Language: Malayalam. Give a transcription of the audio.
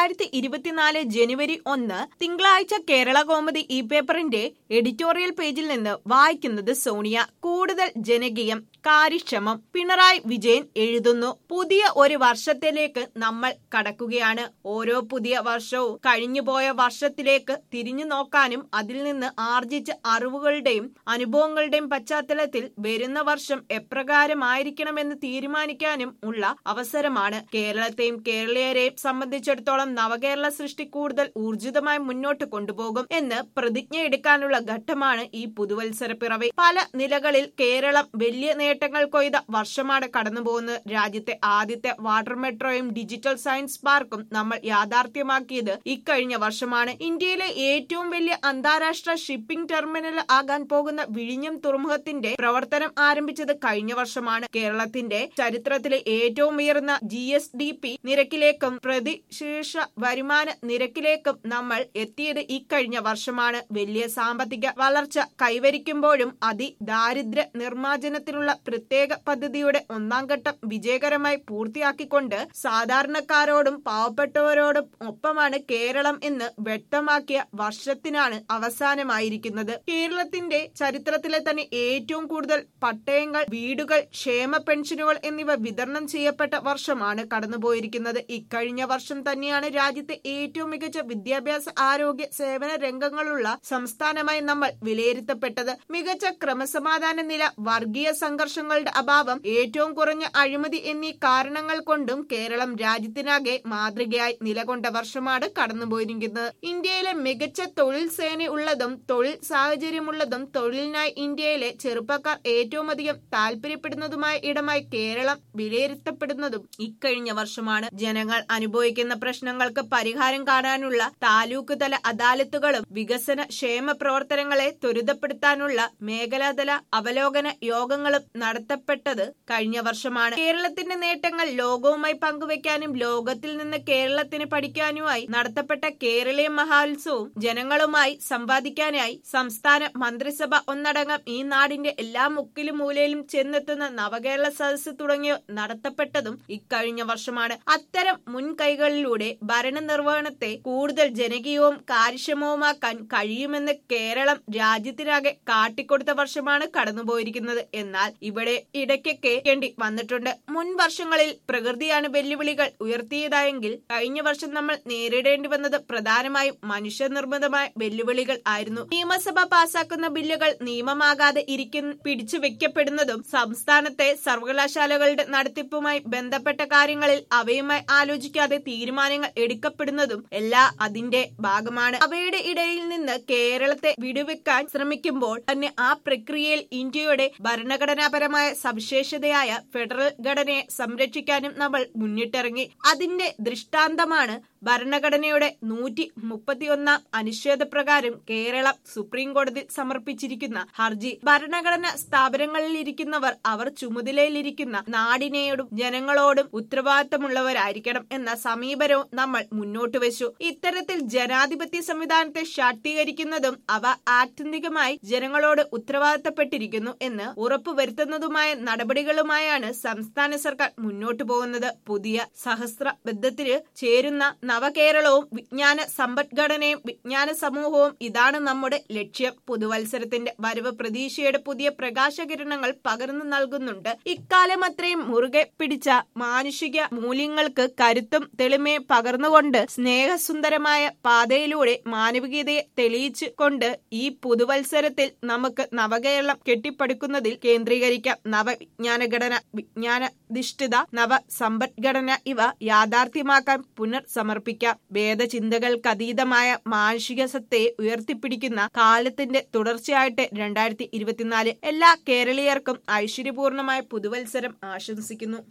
രണ്ടായിരത്തി ഇരുപത്തിനാല് ജനുവരി ഒന്ന് തിങ്കളാഴ്ച കേരള കോമഡി ഈ പേപ്പറിന്റെ എഡിറ്റോറിയൽ പേജിൽ നിന്ന് വായിക്കുന്നത് സോണിയ കൂടുതൽ ജനകീയം കാര്യക്ഷമം പിണറായി വിജയൻ എഴുതുന്നു പുതിയ ഒരു വർഷത്തിലേക്ക് നമ്മൾ കടക്കുകയാണ് ഓരോ പുതിയ വർഷവും കഴിഞ്ഞുപോയ വർഷത്തിലേക്ക് തിരിഞ്ഞു നോക്കാനും അതിൽ നിന്ന് ആർജിച്ച അറിവുകളുടെയും അനുഭവങ്ങളുടെയും പശ്ചാത്തലത്തിൽ വരുന്ന വർഷം എപ്രകാരമായിരിക്കണമെന്ന് തീരുമാനിക്കാനും ഉള്ള അവസരമാണ് കേരളത്തെയും കേരളീയരെയും സംബന്ധിച്ചിടത്തോളം നവകേരള സൃഷ്ടി കൂടുതൽ ഊർജിതമായി മുന്നോട്ട് കൊണ്ടുപോകും എന്ന് പ്രതിജ്ഞ എടുക്കാനുള്ള ഘട്ടമാണ് ഈ പുതുവത്സര പിറവി പല നിലകളിൽ കേരളം വലിയ നേട്ടങ്ങൾ കൊയ്ത വർഷമാണ് കടന്നുപോകുന്നത് രാജ്യത്തെ ആദ്യത്തെ വാട്ടർ മെട്രോയും ഡിജിറ്റൽ സയൻസ് പാർക്കും നമ്മൾ യാഥാർത്ഥ്യമാക്കിയത് ഇക്കഴിഞ്ഞ വർഷമാണ് ഇന്ത്യയിലെ ഏറ്റവും വലിയ അന്താരാഷ്ട്ര ഷിപ്പിംഗ് ടെർമിനൽ ആകാൻ പോകുന്ന വിഴിഞ്ഞം തുറമുഖത്തിന്റെ പ്രവർത്തനം ആരംഭിച്ചത് കഴിഞ്ഞ വർഷമാണ് കേരളത്തിന്റെ ചരിത്രത്തിലെ ഏറ്റവും ഉയർന്ന ജി എസ് ഡി പി നിരക്കിലേക്കും പ്രതിശീർഷ വരുമാന നിരക്കിലേക്കും നമ്മൾ എത്തിയത് ഇക്കഴിഞ്ഞ വർഷമാണ് വലിയ സാമ്പത്തിക വളർച്ച കൈവരിക്കുമ്പോഴും അതിദാരിദ്ര്യ നിർമ്മാർജ്ജനത്തിനുള്ള പ്രത്യേക പദ്ധതിയുടെ ഒന്നാം ഘട്ടം വിജയകരമായി പൂർത്തിയാക്കിക്കൊണ്ട് സാധാരണക്കാരോടും പാവപ്പെട്ടവരോടും ഒപ്പമാണ് കേരളം എന്ന് വ്യക്തമാക്കിയ വർഷത്തിനാണ് അവസാനമായിരിക്കുന്നത് കേരളത്തിന്റെ ചരിത്രത്തിലെ തന്നെ ഏറ്റവും കൂടുതൽ പട്ടയങ്ങൾ വീടുകൾ ക്ഷേമ പെൻഷനുകൾ എന്നിവ വിതരണം ചെയ്യപ്പെട്ട വർഷമാണ് കടന്നുപോയിരിക്കുന്നത് ഇക്കഴിഞ്ഞ വർഷം തന്നെയാണ് രാജ്യത്തെ ഏറ്റവും മികച്ച വിദ്യാഭ്യാസ ആരോഗ്യ സേവന രംഗങ്ങളുള്ള സംസ്ഥാനമായി നമ്മൾ വിലയിരുത്തപ്പെട്ടത് മികച്ച ക്രമസമാധാന നില വർഗീയ സംഘർഷങ്ങളുടെ അഭാവം ഏറ്റവും കുറഞ്ഞ അഴിമതി എന്നീ കാരണങ്ങൾ കൊണ്ടും കേരളം രാജ്യത്തിനാകെ മാതൃകയായി നിലകൊണ്ട വർഷമാണ് കടന്നുപോയിരിക്കുന്നത് ഇന്ത്യയിലെ മികച്ച തൊഴിൽ സേനയുള്ളതും തൊഴിൽ സാഹചര്യമുള്ളതും തൊഴിലിനായി ഇന്ത്യയിലെ ചെറുപ്പക്കാർ ഏറ്റവും അധികം താല്പര്യപ്പെടുന്നതുമായ ഇടമായി കേരളം വിലയിരുത്തപ്പെടുന്നതും ഇക്കഴിഞ്ഞ വർഷമാണ് ജനങ്ങൾ അനുഭവിക്കുന്ന പ്രശ്നങ്ങൾക്ക് പരിഹാരം കാണാനുള്ള താലൂക്ക് തല അദാലത്തുകളും വികസന ക്ഷേമ പ്രവർത്തനങ്ങളെ ത്വരിതപ്പെടുത്താനുള്ള മേഖലാതല അവലോകന യോഗങ്ങളും നടത്തപ്പെട്ടത് കഴിഞ്ഞ വർഷമാണ് കേരളത്തിന്റെ നേട്ടങ്ങൾ ലോകവുമായി പങ്കുവയ്ക്കാനും ലോകത്തിൽ നിന്ന് കേരളത്തിന് പഠിക്കാനുമായി നടത്തപ്പെട്ട കേരളീയ മഹോത്സവവും ജനങ്ങളുമായി സംവാദിക്കാനായി സംസ്ഥാന മന്ത്രിസഭ ഒന്നടങ്കം ഈ നാടിന്റെ എല്ലാ മുക്കിലും മൂലയിലും ചെന്നെത്തുന്ന നവകേരള സദസ്സ് തുടങ്ങിയ നടത്തപ്പെട്ടതും ഇക്കഴിഞ്ഞ വർഷമാണ് അത്തരം മുൻകൈകളിലൂടെ ഭരണനിർവഹണത്തെ കൂടുതൽ ജനകീയവും കാര്യക്ഷമവുമാക്കാൻ കഴിയുമെന്ന് കേരളം രാജ്യത്തിനാകെ കാട്ടിക്കൊടുത്ത വർഷമാണ് കടന്നുപോയിരിക്കുന്നത് എന്നാൽ ഇവിടെ ഇടയ്ക്കൊക്കെ വേണ്ടി വന്നിട്ടുണ്ട് മുൻ വർഷങ്ങളിൽ പ്രകൃതിയാണ് വെല്ലുവിളികൾ ഉയർത്തിയതായെങ്കിൽ കഴിഞ്ഞ വർഷം നമ്മൾ നേരിടേണ്ടി വന്നത് പ്രധാനമായും മനുഷ്യനിർമ്മിതമായ വെല്ലുവിളികൾ ആയിരുന്നു നിയമസഭ പാസാക്കുന്ന ബില്ലുകൾ നിയമമാകാതെ ഇരിക്കുന്ന പിടിച്ചു വെക്കപ്പെടുന്നതും സംസ്ഥാനത്തെ സർവകലാശാലകളുടെ നടത്തിപ്പുമായി ബന്ധപ്പെട്ട കാര്യങ്ങളിൽ അവയുമായി ആലോചിക്കാതെ തീരുമാനങ്ങൾ എടുക്കപ്പെടുന്നതും എല്ലാം അതിന്റെ ഭാഗമാണ് അവയുടെ ഇടയിൽ നിന്ന് കേരളത്തെ വിടുവെക്കാൻ ശ്രമിക്കുമ്പോൾ തന്നെ ആ പ്രക്രിയയിൽ ഇന്ത്യയുടെ ഭരണഘടനാപരമായ സവിശേഷതയായ ഫെഡറൽ ഘടനയെ സംരക്ഷിക്കാനും നമ്മൾ മുന്നിട്ടിറങ്ങി അതിന്റെ ദൃഷ്ടാന്തമാണ് ഭരണഘടനയുടെ നൂറ്റി മുപ്പത്തിയൊന്നാം അനുച്ഛേദ പ്രകാരം കേരളം സുപ്രീം കോടതി സമർപ്പിച്ചിരിക്കുന്ന ഹർജി ഭരണഘടന സ്ഥാപനങ്ങളിൽ ഇരിക്കുന്നവർ അവർ ചുമതലയിലിരിക്കുന്ന നാടിനെയോടും ജനങ്ങളോടും ഉത്തരവാദിത്തമുള്ളവരായിരിക്കണം എന്ന സമീപനവും നമ്മൾ മുന്നോട്ട് വെച്ചു ഇത്തരത്തിൽ ജനാധിപത്യ സംവിധാനത്തെ ശാക്തീകരിക്കുന്നതും അവ ആത്യന്തികമായി ജനങ്ങളോട് ഉത്തരവാദിത്തപ്പെട്ടിരിക്കുന്നു എന്ന് ഉറപ്പുവരുത്തുന്നതുമായ നടപടികളുമായാണ് സംസ്ഥാന സർക്കാർ മുന്നോട്ടു പോകുന്നത് പുതിയ സഹസ്രബദ്ധത്തിന് ചേരുന്ന നവകേരളവും വിജ്ഞാന സമ്പദ്ഘടനയും വിജ്ഞാന സമൂഹവും ഇതാണ് നമ്മുടെ ലക്ഷ്യം പുതുവത്സരത്തിന്റെ വരവ് പ്രതീക്ഷയുടെ പുതിയ പ്രകാശകിരണങ്ങൾ പകർന്നു നൽകുന്നുണ്ട് ഇക്കാലം അത്രയും മുറുകെ പിടിച്ച മാനുഷിക മൂല്യങ്ങൾക്ക് കരുത്തും തെളിമയും പകർന്നുകൊണ്ട് സ്നേഹസുന്ദരമായ പാതയിലൂടെ മാനവികതയെ തെളിയിച്ചു കൊണ്ട് ഈ പുതുവത്സരത്തിൽ നമുക്ക് നവകേരളം കെട്ടിപ്പടുക്കുന്നതിൽ കേന്ദ്രീകരിക്കാം നവവിജ്ഞാന ഘടന വിജ്ഞാനാധിഷ്ഠിത നവ സമ്പദ്ഘടന ഇവ യാഥാർത്ഥ്യമാക്കാൻ പുനർസമർപ്പിക്കാം ഭേദചിന്തകൾക്കതീതമായ മാനുഷിക സത്തയെ ഉയർത്തിപ്പിടിക്കുന്ന കാലത്തിന്റെ തുടർച്ചയായിട്ട് രണ്ടായിരത്തി ഇരുപത്തിനാല് എല്ലാ കേരളീയർക്കും ഐശ്വര്യപൂർണമായ പുതുവത്സരം ആശംസിക്കുന്നു